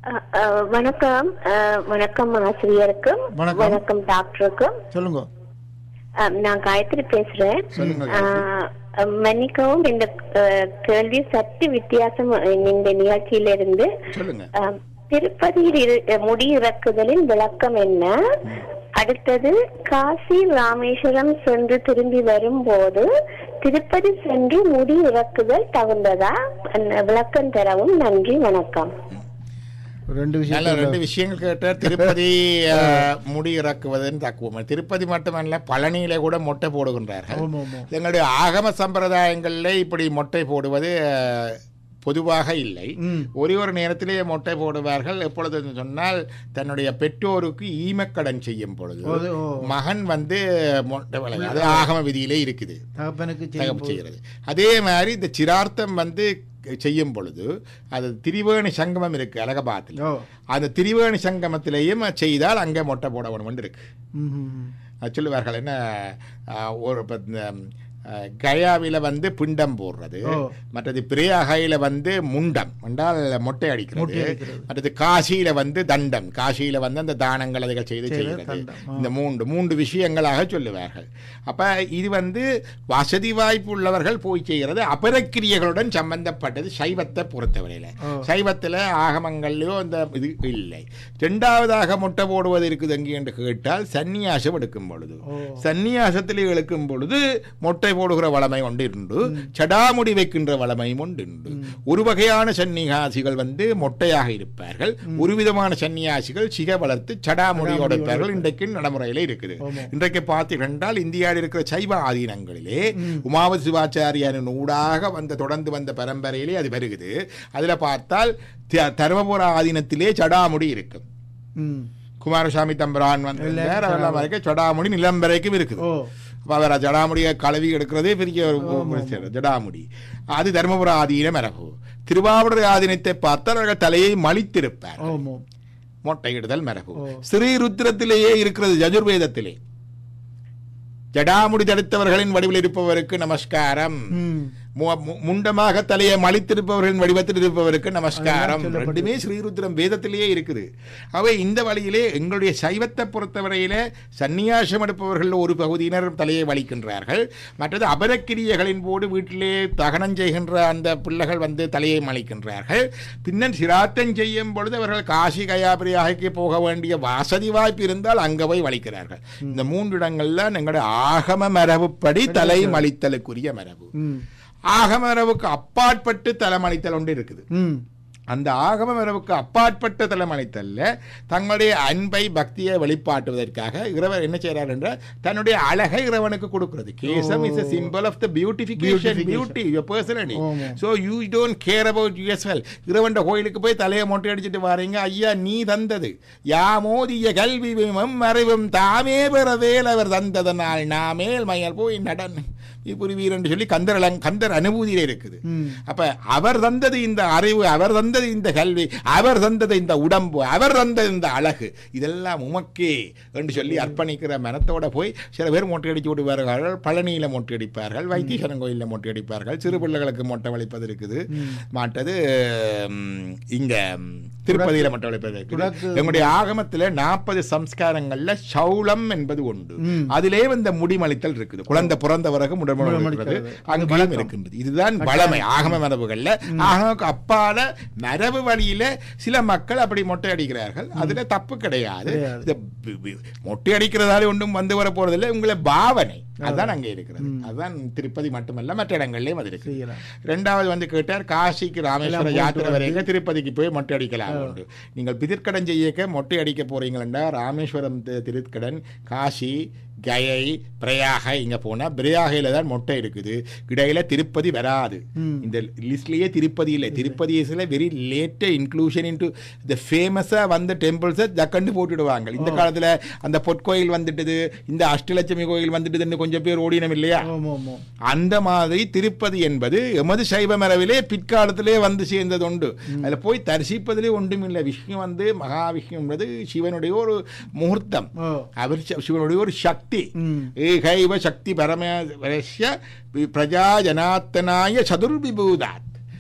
அஹ், அஹ், வணக்கம் அஹ், வணக்கம் ஆசிரியருக்கும் வணக்கம். வணக்கம் டாக்டருக்கும் சொல்லுங்க அஹ், நான் காயத்ரி பேசுறேன் சொல்லுங்கள் அஹ், அஹ், மன்னிக்கவும் இந்த அஹ், கேள்வி சற்று வித்தியாசம் அஹ், இந்த நிகழ்ச்சியில இருந்து சொல்லுங்க அஹ், திருப்பதியில் இரு- அஹ், முடி இறக்குதலின் விளக்கம் என்ன அடுத்தது காசி ராமேஸ்வரம் சென்று திரும்பி வரும்போது திருப்பதி சென்று முடி இறக்குதல் தகுந்ததா அந்த விளக்கம் தரவும் நன்றி வணக்கம் ரெண்டு நல்ல விஷயம் ரெண்டு விஷயங்கள் கேட்டார் திருப்பதி அஹ், முடி இறக்குவதுன்னு தக்குவோம் திருப்பதி மட்டுமல்ல பழனியில கூட மொட்டை போடுகின்றார்கள் ஆமா, ஆமா. எங்களுடைய ஆகம சம்பிரதாயங்களில் இப்படி மொட்டை போடுவது அஹ், பொதுவாக இல்லை ம். ஒரே ஒரு நேரத்திலேயே மொட்டை போடுவார்கள் எப்பொழுது என்று சொன்னால் தன்னுடைய பெற்றோருக்கு ஈமக்கடன் செய்யும் பொழுது அது, ஓ. மகன் வந்து மொட்டை வளை அது ஆகம விதியிலே இருக்குது தகப்பனுக்கு செய்யும் தகப்பு போது- செய்கிறது அதே மாதிரி இந்த சிரார்த்தம் வந்து செய்யும் பொழுது அது திரிவேணி சங்கமம் இருக்கு அலகபாத்தில் ஓ அந்த திரிவேணி சங்கமத்திலேயும் செய்தால் அங்கே மொட்டை போட வேணும்னு இருக்கு ம், ம், ம். அது சொல்லுவார்கள் என்ன ஆஹ், ஒரு இப்ப இந்த ஆஹ், கயாவில வந்து பிண்டம் போடுறது ஓ. மற்றது பிரயாகையில வந்து முண்டம் என்றால் மொட்டை அடிக்கிறது மொட்டை அடிக்கிறது. மற்றது காசியில வந்து தண்டம் காசியில வந்து அந்த தானங்கள் அதுகள் செய்து செய்து செய்கிறது தண்டம், ஆ. இந்த மூன்று மூன்று விஷயங்களாக சொல்லுவார்கள் அப்ப இது வந்து வசதி வாய்ப்பு உள்ளவர்கள் போய் செய்கிறது அபரக்கிரியர்களுடன் சம்பந்தப்பட்டது சைவத்தை பொறுத்தவரையில ஓ. சைவத்தில் ஆகமங்கள்லயோ இந்த இது இல்லை ரெண்டாவதாக முட்டை போடுவது இருக்குது எங்கே என்று கேட்டால் சந்நியாசம் எடுக்கும் பொழுது ஓ. சந்நியாசத்தில் எடுக்கும் பொழுது மொட்டை போடுகிற வளமை ஒன்று உண்டு சடாமுடி வைக்கின்ற வளமையும் ஒன்று உண்டு ஒரு வகையான சன்னியாசிகள் வந்து மொட்டையாக இருப்பார்கள் ஒரு விதமான சன்னியாசிகள் சிக வளர்த்து சடாமுடியோட இருப்பார்கள் இன்றைக்கு நடைமுறையில இருக்குது ஆமா. இன்றைக்கு பார்த்தீர்கள் இந்தியாவில் இருக்கிற சைவ ஆதீனங்களிலே உமாவதி சிவாச்சாரியாரின் ஊடாக வந்த தொடர்ந்து வந்த பரம்பரையிலே அது வருகுது அதுல பார்த்தால் த- தருமபுர ஆதீனத்திலே சடாமுடி இருக்கும் ம். குமாரசாமி தம்பரான் வந்து அதெல்லாம் வரைக்கும் சடாமுடி நிலம் வரைக்கும் இருக்குது ஓ அப்ப அவர் ஜடாமுடியை கழுவி எடுக்கிறதே பெரிய ஒரு விஷயம். ஜடாமுடி அது தருமபுர ஆதீன மரபு திருவாவூர் ஆதீனத்தை பார்த்தால் அவர்கள் தலையை மலித்திருப்பார் ஓமோ மொட்டையிடுதல் மரபு ஓ. ஸ்ரீருத்ரத்திலேயே இருக்கிறது யஜுர்வேதத்திலே ஜடாமுடி தடுத்தவர்களின் வடிவில் இருப்பவருக்கு நமஸ்காரம் ம் மு- மு- முண்டமாக தலையை மலித்திருப்பவர்களின் வடிவத்தில் இருப்பவருக்கு நமஸ்காரம் அதெல்லாம் ரெண்டுமே ஸ்ரீருத்ரம் வேதத்திலேயே இருக்குது அவை இந்த வழியிலே எங்களுடைய சைவத்தை பொறுத்தவரையிலே சந்நியாசம் எடுப்பவர்கள் ஒரு பகுதியினர் தலையை வலிக்கின்றார்கள் மற்றது அபரக்கிரியைகளின் போது வீட்டிலே தகனம் செய்கின்ற அந்த பிள்ளைகள் வந்து தலையை மலிக்கின்றார்கள் பின்னர் சிராத்தம் செய்யும் பொழுது அவர்கள் காசி கயாபிரியாகைக்கு போக வேண்டிய வசதி வாய்ப்பு இருந்தால் அங்கே போய் வலிக்கிறார்கள் இந்த மூன்று இடங்கள்ல எங்களுடைய ஆகம மரபுப்படி தலை மலித்தலுக்குரிய மரபு ம் ஆகமரவுக்கு அப்பாற்பட்டு தலைமணித்தல் ஒன்று இருக்குது ம் அந்த ஆகம மரபுக்கு அப்பாற்பட்ட தலைமணித்தல்ல தங்களுடைய அன்பை பக்தியை வெளிப்பாட்டுவதற்காக இறைவர் என்ன செய்றார் என்றால் தன்னுடைய அழகை இறைவனுக்கு கொடுக்கிறது கேசம் is a symbol of the beautification Beautification. beauty your personality ஆமா. so you don't care about yourself இறைவன் கோயிலுக்கு போய் தலையை மொட்டை அடிச்சிட்டு வாரீங்க ஐயா நீ தந்தது யாமோதிய கல்வி விமம் அறிவும் தாமே பெற வேலவர் தந்ததனால் நாமேல் மயல் போய் நடன் புரிவீர் என்று சொல்லி கந்தர் அலங்- கந்தர் அனுபூதியில இருக்குது ம் அப்ப அவர் தந்தது இந்த அறிவு அவர் தந்தது இந்த கல்வி அவர் தந்தது இந்த உடம்பு அவர் தந்தது இந்த அழகு இதெல்லாம் உமக்கே என்று சொல்லி அர்ப்பணிக்கிற மனத்தோட போய் சில பேர் மொட்டை அடிச்சு விடுவார்கள் பழனியில மொட்டை அடிப்பார்கள் வைத்தீஸ்வரன் கோயிலில் மொட்டை அடிப்பார்கள் சிறு பிள்ளைகளுக்கு மொட்டை வலிப்பது இருக்குது மாட்டது ம், இங்க ம், திருப்பதியில மொட்டை வலிப்பது இருக்குது துடக்கு- எங்களுடைய ஆகமத்துல நாற்பது சம்ஸ்காரங்கள்ல சௌளம் என்பது உண்டு ம். அதிலே இந்த முடிமளித்தல் இருக்குது குழந்தை பிறந்த பிறகு முடமளிக்கிறது முடமளிக்கிறது. அது அங்கேயும் வழக்கம். இருக்கின்றது இதுதான் வளமை ஆகம மரபுகள்ல ஆகமக்கு அப்பால மரபு வழியில சில மக்கள் அப்படி மொட்டை அடிக்கிறார்கள் அதுல தப்பு கிடையாது கிடையாது. இந்த பி- பி- மொட்டை அடிக்கிறதால ஒன்றும் வந்து வர போறதில்லை உங்களை பாவனை அதுதான் அங்கே இருக்கிறது அதுதான் திருப்பதி மட்டுமல்ல மற்ற இடங்கள்லயும் அது இருக்கு செய்யலாம் ரெண்டாவது வந்து கேட்டார் காசிக்கு ராமேஸ்வர எல்லாம் யாத்திரை போயிட்டு வரைக்கும் திருப்பதிக்கு போய் மொட்டை அடிக்கலாம் உண்டு நீங்கள் பிதிர்க்கடன் செய்யக்க மொட்டை அடிக்க போறீங்களா ராமேஸ்வரம் தி- திருக்கடன் காசி கயை பிரயாக இங்க போனா பிரயாகையில தான் மொட்டை இருக்குது இடையில திருப்பதி வராது ம். இந்த லிஸ்ட்லயே திருப்பதி இல்லை Tirupati is a very late inclusion into the ஃபேமஸா வந்த டெம்பிள்ஸை ஜக்கண்டு போட்டுடுவாங்க இந்த காலத்துல அந்த பொற்கோயில் வந்துட்டது இந்த அஷ்டலட்சுமி கோயில் வந்துட்டுதுன்னு கொஞ்சம் பேர் ஓடினம் இல்லையா ஓமோ ஓமோ அந்த மாதிரி திருப்பதி என்பது எமது சைவ மரபிலே பிற்காலத்திலே வந்து சேர்ந்தது உண்டு அதுல போய் தரிசிப்பதிலே ஒன்றுமில்லை விஷ்ணு வந்து மகாவிஷ்ணு என்பது சிவனுடைய ஒரு முகூர்த்தம் ஓ அவர் சி- சிவனுடைய ஒரு சக்தி ம் ஏகைவ சக்தி பரமேஸ்ய பிரஜா ஜனாத்தனாய சதுர்விபூதாத்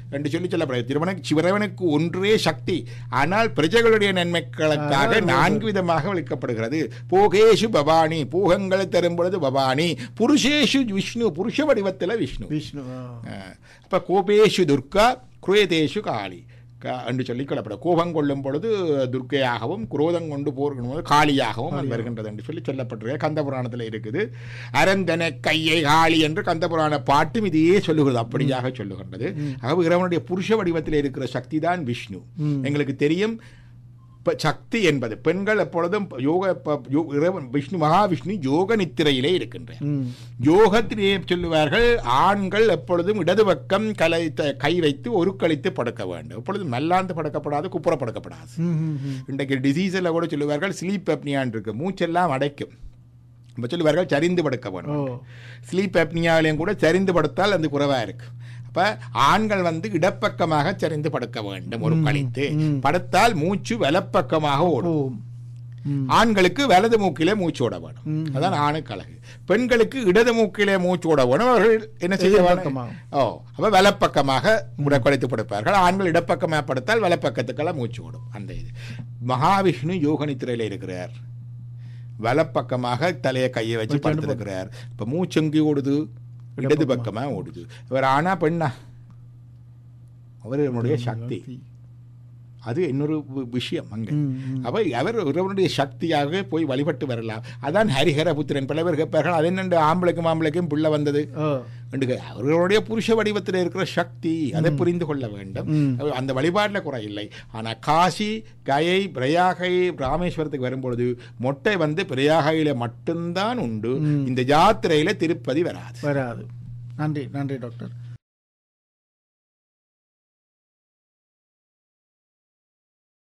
என்று சொல்லி சொல்லப்படுகிறது திருமண சிவரவனுக்கு ஒன்றே சக்தி ஆனால் பிரஜைகளுடைய நன்மைகளுக்காக நான்கு விதமாக விளக்கப்படுகிறது போகேஷு பவானி பூகங்களை தரும் பொழுது பவானி புருஷேஷு விஷ்ணு புருஷ வடிவத்தில் விஷ்ணு விஷ்ணு ஆ. அஹ், அப்ப கோபேஷு துர்கா குரேதேஷு காளி க- என்று சொல்லி கொள்ளப்படும் கோபம் கொள்ளும் பொழுது துர்க்கையாகவும் குரோதம் கொண்டு போர்க்கும் போது காளியாகவும் அது வருகின்றது என்று சொல்லி சொல்லப்பட்டிருக்கு கந்த புராணத்தில் இருக்குது அரந்தன கையை காளி என்று கந்த புராண பாட்டும் இதையே சொல்லுகிறது அப்படியாக சொல்லுகின்றது ஆகவே இறைவனுடைய புருஷ வடிவத்தில் இருக்கிற சக்தி தான் விஷ்ணு எங்களுக்கு தெரியும் இப்ப சக்தி என்பது பெண்கள் எப்பொழுதும் யோக ப- யோ- இறைவன் விஷ்ணு மகாவிஷ்ணு யோக நித்திரையிலே இருக்கின்றார் ம். யோகத்திலே சொல்லுவார்கள் ஆண்கள் எப்பொழுதும் இடது பக்கம் கலை த- கை வைத்து ஒரு கழித்து படுக்க வேண்டும் எப்பொழுதும் மல்லாந்து படுக்கப்படாது குப்புற படுக்கப்படாது ம், ம், ம். இன்றைக்கு டிசீஸில் கூட சொல்லுவார்கள் ஸ்லீப் அப்னியான் இருக்கு மூச்செல்லாம் அடைக்கும் இப்போ சொல்லுவார்கள் சரிந்து படுக்க ஓ வேணும் ஸ்லீப் அப்னியாவிலையும் கூட சரிந்து படுத்தால் அது குறைவாக இருக்கு அப்ப ஆண்கள் வந்து இடப்பக்கமாக சரிந்து படுக்க வேண்டும் ஒரு கழித்து படுத்தால் மூச்சு வலப்பக்கமாக ஓ ஓடும் ம். ஆண்களுக்கு வலது மூக்கிலே மூச்சு விட வேணும் ம். அதான் ஆணுக்கு அழகு பெண்களுக்கு இடது மூக்கிலே மூச்சு விட வேணும் அவர்கள் என்ன செய்ய வேணும்? எதிர்பக்கமாக. ஓ அப்ப வலப்பக்கமாக உடக்குழைத்து படுப்பார்கள் ஆண்கள் இடப்பக்கமாக படுத்தால் வலப்பக்கத்துக்கெல்லாம் மூச்சு விடும் அந்த இது மகாவிஷ்ணு யோக நித்திரையில இருக்கிறார் வலப்பக்கமாக தலையை கையை வச்சு வச்சு படுத்திருக்கிறார் இப்ப மூச்சு எங்கே ஓடுது இடது பக்கமா ஓடுது இவர் ஆனா பெண்ணா அவருடைய சக்தி அது இன்னொரு வி- விஷயம் அங்க ம், ம். அவ அவர் இறைவனுடைய சக்தியாக போய் வழிபட்டு வரலாம் அதான் ஹரிஹர புத்திரன் பல பேர் கேட்பார்கள் அது என்னண்டு ஆம்பளைக்கும் ஆம்பளைக்கும் பிள்ளை வந்தது ஓ என்று கே- அவர்களுடைய புருஷ வடிவத்தில் இருக்கிற சக்தி அதை புரிந்து கொள்ள வேண்டும் ம். அது அந்த வழிபாட்டில் குறை இல்லை ஆனால் காசி கயை பிரயாகை ராமேஸ்வரத்துக்கு வரும்பொழுது மொட்டை வந்து பிரயாகையில மட்டும்தான் உண்டு ம். இந்த யாத்திரையில திருப்பதி வராது வராது நன்றி நன்றி டாக்டர்